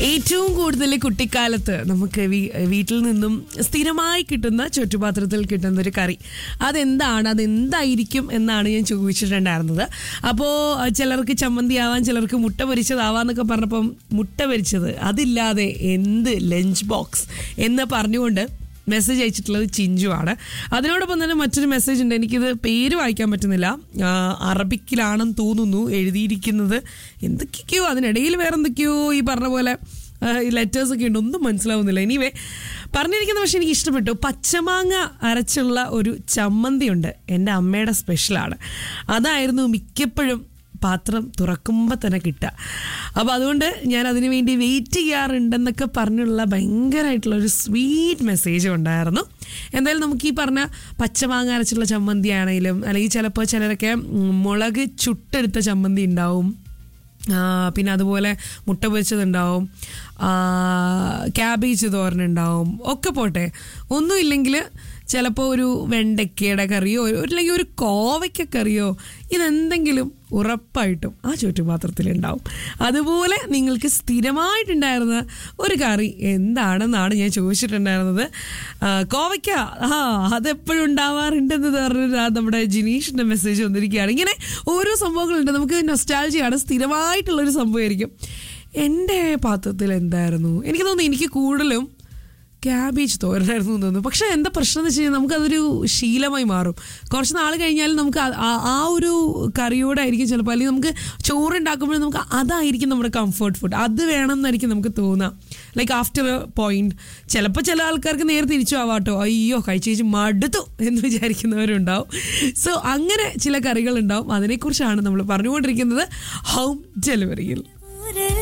ഏറ്റവും കൂടുതൽ കുട്ടിക്കാലത്ത് നമുക്ക് വീ- വീട്ടിൽ നിന്നും സ്ഥിരമായി കിട്ടുന്ന ചുറ്റുപാത്രത്തിൽ കിട്ടുന്ന ഒരു കറി അതെന്താണ് അതെന്തായിരിക്കും എന്നാണ് ഞാൻ ചോദിച്ചിട്ടുണ്ടായിരുന്നത് അപ്പോൾ ചിലർക്ക് ചമ്മന്തി ആവാൻ ചിലർക്ക് മുട്ട പൊരിച്ചതാവാന്നൊക്കെ പറഞ്ഞപ്പം മുട്ട പൊരിച്ചത് അതില്ലാതെ എന്ത് ലഞ്ച് ബോക്സ് എന്ന് പറഞ്ഞുകൊണ്ട് മെസ്സേജ് അയച്ചിട്ടുള്ളത് ചിഞ്ചുവാണ് അതിനോടൊപ്പം തന്നെ മറ്റൊരു മെസ്സേജ് ഉണ്ട് എനിക്കിത് പേര് വായിക്കാൻ പറ്റുന്നില്ല ആ, അറബിക്കിലാണെന്ന് തോന്നുന്നു എഴുതിയിരിക്കുന്നത് എന്തൊക്കെയൊക്കെയോ അതിനിടയിൽ വേറെ എന്തൊക്കെയോ ഈ പറഞ്ഞ പോലെ ലെറ്റേഴ്സ് ഒക്കെ ഉണ്ട് ഒന്നും മനസ്സിലാവുന്നില്ല എനിവേ പറഞ്ഞിരിക്കുന്ന പക്ഷെ എനിക്ക് ഇഷ്ടപ്പെട്ടു പച്ചമാങ്ങ അരച്ചുള്ള ഒരു ചമ്മന്തി ഉണ്ട് എൻ്റെ അമ്മയുടെ സ്പെഷ്യലാണ് അതായിരുന്നു മിക്കപ്പോഴും പാത്രം തുറക്കുമ്പോൾ തന്നെ കിട്ടുക അപ്പോൾ അതുകൊണ്ട് ഞാൻ അതിനു വേണ്ടി വെയിറ്റ് ചെയ്യാറുണ്ടെന്നൊക്കെ പറഞ്ഞുള്ള ഭയങ്കരമായിട്ടുള്ള ഒരു സ്വീറ്റ് മെസ്സേജ് ഉണ്ടായിരുന്നു എന്തായാലും നമുക്ക് ഈ പറഞ്ഞ പച്ചമാങ്ങ അരച്ചുള്ള ചമ്മന്തി ആണെങ്കിലും അല്ലെങ്കിൽ ചിലപ്പോൾ ചിലരൊക്കെ ഉം, മുളക് ചുട്ടെടുത്ത ചമ്മന്തി ഉണ്ടാവും ആ, പിന്നെ അതുപോലെ മുട്ട പൊരിച്ചതുണ്ടാവും ആ, ക്യാബേജ് തോരനുണ്ടാവും ഒക്കെ പോട്ടെ ഒന്നുമില്ലെങ്കിൽ ചിലപ്പോൾ ഒരു വെണ്ടയ്ക്കയുടെ കറിയോ ഒരു- അല്ലെങ്കിൽ ഒരു കോവയ്ക്ക കറിയോ ഇതെന്തെങ്കിലും ഉറപ്പായിട്ടും ആ ചുറ്റുപാത്രത്തിലുണ്ടാവും അതുപോലെ നിങ്ങൾക്ക് സ്ഥിരമായിട്ടുണ്ടായിരുന്ന ഒരു കറി എന്താണെന്നാണ് ഞാൻ ചോദിച്ചിട്ടുണ്ടായിരുന്നത് ആ, കോവയ്ക്ക ആ അതെപ്പോഴും ഉണ്ടാവാറുണ്ടെന്ന് പറഞ്ഞൊരു ആ നമ്മുടെ ജിനീഷിൻ്റെ മെസ്സേജ് വന്നിരിക്കുകയാണ് ഇങ്ങനെ ഓരോ സംഭവങ്ങളുണ്ട് നമുക്ക് നൊസ്റ്റാൾജിയാണ് സ്ഥിരമായിട്ടുള്ളൊരു സംഭവമായിരിക്കും എൻ്റെ പാത്രത്തിൽ എന്തായിരുന്നു എനിക്ക് തോന്നുന്നു എനിക്ക് കൂടുതലും ക്യാബേജ് തോരനായിരുന്നു എന്ന് തോന്നുന്നു പക്ഷെ എന്താ പ്രശ്നം എന്ന് വെച്ച് കഴിഞ്ഞാൽ നമുക്കതൊരു ശീലമായി മാറും കുറച്ച് നാൾ കഴിഞ്ഞാൽ നമുക്ക് ആ- ആ- ആ ഒരു കറിയോടായിരിക്കും ചിലപ്പോൾ അല്ലെങ്കിൽ നമുക്ക് ചോറുണ്ടാക്കുമ്പോൾ നമുക്ക് അതായിരിക്കും നമ്മുടെ കംഫർട്ട് ഫുഡ് അത് വേണം എന്നായിരിക്കും നമുക്ക് തോന്നാം ലൈക്ക് ആഫ്റ്റർ എ പോയിന്റ് ചിലപ്പോൾ ചില ആൾക്കാർക്ക് നേരെ തിരിച്ചു ആവാട്ടോ അയ്യോ കഴിച്ച് കഴിച്ച് മടുത്തു എന്ന് വിചാരിക്കുന്നവരുണ്ടാവും സോ അങ്ങനെ ചില കറികൾ ഉണ്ടാവും അതിനെക്കുറിച്ചാണ് നമ്മൾ പറഞ്ഞുകൊണ്ടിരിക്കുന്നത് ഹോം ഡെലിവറിയിൽ